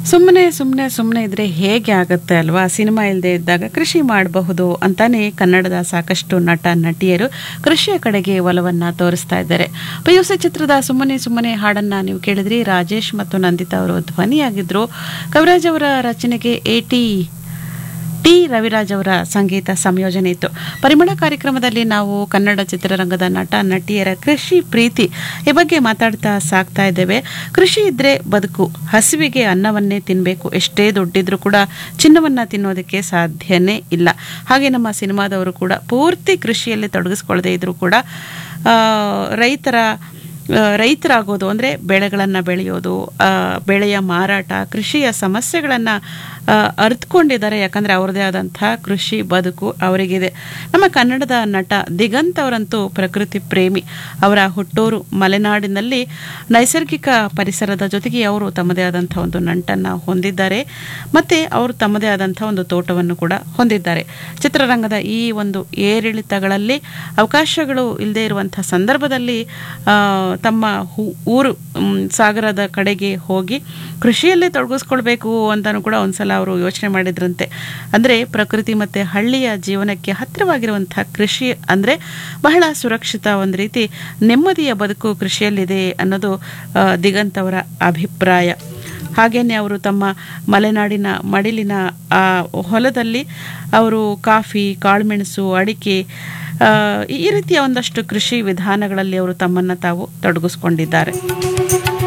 ಸುಮ್ಮನೆ ಸುಮ್ಮನೆ ಸುಮ್ಮನೆ ಇದ್ರೆ ಹೇಗೆ ಆಗುತ್ತೆ ಅಲ್ವಾ ಸಿನಿಮಾ ಇಲ್ಲದೆ ಇದ್ದಾಗ ಕೃಷಿ ಮಾಡಬಹುದು ಅಂತಾನೆ ಕನ್ನಡದ ಸಾಕಷ್ಟು ನಟ ನಟಿಯರು ಕೃಷಿಯ ಕಡೆಗೆ ಒಲವನ್ನ ತೋರಿಸ್ತಾ ಇದ್ದಾರೆ ಪಿಯುಸಿ ಚಿತ್ರದ ಸುಮ್ಮನೆ ಸುಮ್ಮನೆ ಹಾಡನ್ನ ನೀವು ಕೇಳಿದ್ರಿ ರಾಜೇಶ್ ಮತ್ತು ನಂದಿತಾ ಅವರು ಧ್ವನಿಯಾಗಿದ್ರು ಕವಿರಾಜ್ ಅವರ ರಚನೆಗೆ ಎಟಿ ಟಿ ರವಿರಾಜ್ ಅವರ ಸಂಗೀತ ಸಂಯೋಜನೆ ಇತ್ತು ಪರಿಮಳ ಕಾರ್ಯಕ್ರಮದಲ್ಲಿ ನಾವು ಕನ್ನಡ ಚಿತ್ರರಂಗದ ನಟ ನಟಿಯರ ಕೃಷಿ ಪ್ರೀತಿ ಈ ಬಗ್ಗೆ ಮಾತಾಡ್ತಾ ಸಾಕ್ತಾ ಇದ್ದೇವೆ ಕೃಷಿ ಇದ್ರೆ ಬದುಕು ಹಸಿವಿಗೆ ಅನ್ನವನ್ನೇ ತಿನ್ನಬೇಕು ಎಷ್ಟೇ ದುಡ್ಡಿದ್ರೂ ಕೂಡ ಚಿನ್ನವನ್ನ ತಿನ್ನೋದಕ್ಕೆ ಸಾಧ್ಯನೇ ಇಲ್ಲ ಹಾಗೆ ನಮ್ಮ ಸಿನಿಮಾದವರು ಕೂಡ ಪೂರ್ತಿ ಕೃಷಿಯಲ್ಲಿ ತೊಡಗಿಸ್ಕೊಳ್ಳದೆ ಇದ್ರೂ ಕೂಡ ಆ, ರೈತರ ಆ, ರೈತರಾಗೋದು ಅಂದರೆ ಬೆಳೆಗಳನ್ನು ಬೆಳೆಯೋದು ಆ, ಬೆಳೆಯ ಮಾರಾಟ ಕೃಷಿಯ ಸಮಸ್ಯೆಗಳನ್ನು ಅರ್ಥಕೊಂಡಿದ್ದಾರೆ ಯಾಕಂದರೆ ಅವ್ರದ್ದೇ ಆದಂಥ ಕೃಷಿ ಬದುಕು ಅವರಿಗಿದೆ ನಮ್ಮ ಕನ್ನಡದ ನಟ ದಿಗಂತ್ ಅವರಂತೂ ಪ್ರಕೃತಿ ಪ್ರೇಮಿ ಅವರ ಹುಟ್ಟೂರು ಮಲೆನಾಡಿನಲ್ಲಿ ನೈಸರ್ಗಿಕ ಪರಿಸರದ ಜೊತೆಗೆ ಅವರು ತಮ್ಮದೇ ಆದಂಥ ಒಂದು ನಂಟನ್ನು ಹೊಂದಿದ್ದಾರೆ ಮತ್ತು ಅವರು ತಮ್ಮದೇ ಆದಂಥ ಒಂದು ತೋಟವನ್ನು ಕೂಡ ಹೊಂದಿದ್ದಾರೆ ಚಿತ್ರರಂಗದ ಈ ಒಂದು ಏರಿಳಿತಗಳಲ್ಲಿ ಅವಕಾಶಗಳು ಇಲ್ಲದೆ ಇರುವಂಥ ಸಂದರ್ಭದಲ್ಲಿ ಆ, ತಮ್ಮ ಹು- ಊರು ಮ್, ಸಾಗರದ ಕಡೆಗೆ ಹೋಗಿ ಕೃಷಿಯಲ್ಲೇ ತೊಡಗಿಸ್ಕೊಳ್ಬೇಕು ಅಂತಲೂ ಕೂಡ ಒಂದ್ಸಲ ಅವರು ಯೋಚನೆ ಮಾಡಿದ್ರಂತೆ ಅಂದರೆ ಪ್ರಕೃತಿ ಮತ್ತು ಹಳ್ಳಿಯ ಜೀವನಕ್ಕೆ ಹತ್ತಿರವಾಗಿರುವಂಥ ಕೃಷಿ ಅಂದರೆ ಬಹಳ ಸುರಕ್ಷಿತ ಒಂದು ರೀತಿ ನೆಮ್ಮದಿಯ ಬದುಕು ಕೃಷಿಯಲ್ಲಿದೆ ಅನ್ನೋದು ಆ, ದಿಗಂತ್ ಅವರ ಅಭಿಪ್ರಾಯ ಹಾಗೇನೆ ಅವರು ತಮ್ಮ ಮಲೆನಾಡಿನ ಮಡಿಲಿನ ಆ ಹೊಲದಲ್ಲಿ ಅವರು ಕಾಫಿ ಕಾಳುಮೆಣಸು ಅಡಿಕೆ ಆ, ಈ ರೀತಿಯ ಒಂದಷ್ಟು ಕೃಷಿ ವಿಧಾನಗಳಲ್ಲಿ ಅವರು ತಮ್ಮನ್ನು ತಾವು ತೊಡಗಿಸ್ಕೊಂಡಿದ್ದಾರೆ